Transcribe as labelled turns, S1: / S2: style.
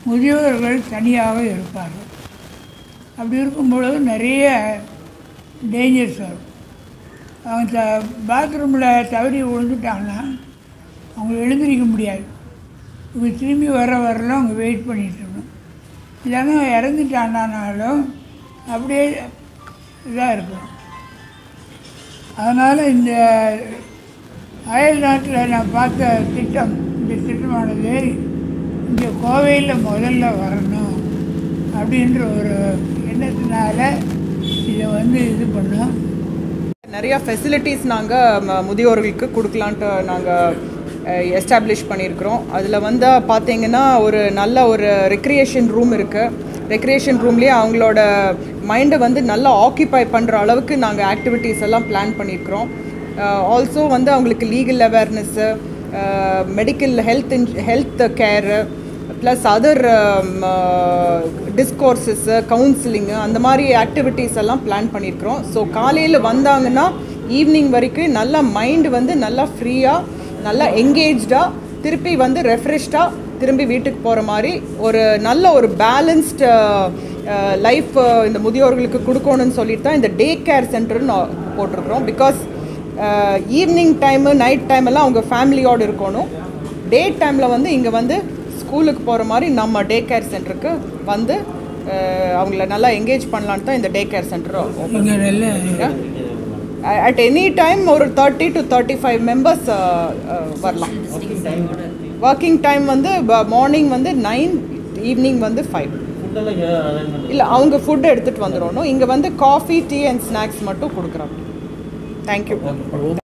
S1: முதியோர்கள் தனியாக இருப்பார்கள் அப்படி இருக்கும் பொழுது நிறைய டேஞ்சர்ஸ் வரும் அவங்க த பாத்ரூமில் தவறி விழுந்துட்டாங்கன்னா அவங்க எழுந்திரிக்க முடியாது இவங்க திரும்பி வர வரலாம் அவங்க வெயிட் பண்ணிட்டு இருக்கணும் இல்லைன்னா இறந்துட்டானாலும் அப்படியே இதாக இருக்கும் அதனால் இந்த அயல் நாட்டில் நான் பார்த்த திட்டம் இந்த திட்டமானது இங்கே கோவையில் முதல்ல வரணும் அப்படின்ற ஒரு எண்ணத்தினால இதை வந்து இது பண்ணோம்
S2: நிறைய ஃபெசிலிட்டிஸ் நாங்கள் முதியோர்களுக்கு கொடுக்கலான்ட்டு நாங்கள் எஸ்டாப்ளிஷ் பண்ணியிருக்கிறோம் அதில் வந்து பார்த்தீங்கன்னா ஒரு நல்ல ஒரு ரெக்ரியேஷன் ரூம் இருக்குது ரெக்ரியேஷன் ரூம்லேயே அவங்களோட மைண்டை வந்து நல்லா ஆக்கியபை பண்ணுற அளவுக்கு நாங்கள் ஆக்டிவிட்டீஸ் எல்லாம் பிளான் பண்ணியிருக்கிறோம் ஆல்சோ வந்து அவங்களுக்கு legal awareness medical health in health care plus other discourses counselling அந்த மாதிரி ஆக்டிவிட்டீஸ் எல்லாம் பிளான் பண்ணியிருக்கிறோம் ஸோ காலையில் வந்தாங்கன்னா ஈவினிங் வரைக்கும் நல்லா மைண்டு வந்து நல்லா ஃப்ரீயாக நல்லா எங்கேஜ்டாக திருப்பி வந்து ரெஃப்ரெஷ்டாக திரும்பி வீட்டுக்கு போகிற மாதிரி ஒரு நல்ல ஒரு பேலன்ஸ்டு லைஃப் இந்த முதியோர்களுக்கு கொடுக்கணும்னு சொல்லிட்டு தான் இந்த டே கேர் சென்டர்னு போட்டிருக்கிறோம் because evening time night time எல்லாம் அவங்க ஃபேமிலியோடு இருக்கணும் டே டைமில் வந்து இங்கே வந்து ஸ்கூலுக்கு போகிற மாதிரி நம்ம டே கேர் சென்டருக்கு வந்து அஹ், அவங்கள நல்லா என்கேஜ் பண்ணலான்னு தான் இந்த டே கேர் சென்டர்
S1: இங்கே நல்ல
S2: அட் எனி டைம் ஒரு thirty to thirty five members வரலாம் ஒர்க்கிங் டைம் வந்து மார்னிங் வந்து நைன் ஈவினிங் வந்து ஃபைவ் இல்லை அவங்க ஃபுட் எடுத்துகிட்டு வந்துடணும் இங்கே வந்து காஃபி டீ அண்ட் ஸ்நாக்ஸ் மட்டும் கொடுக்குறோம் தேங்க்யூ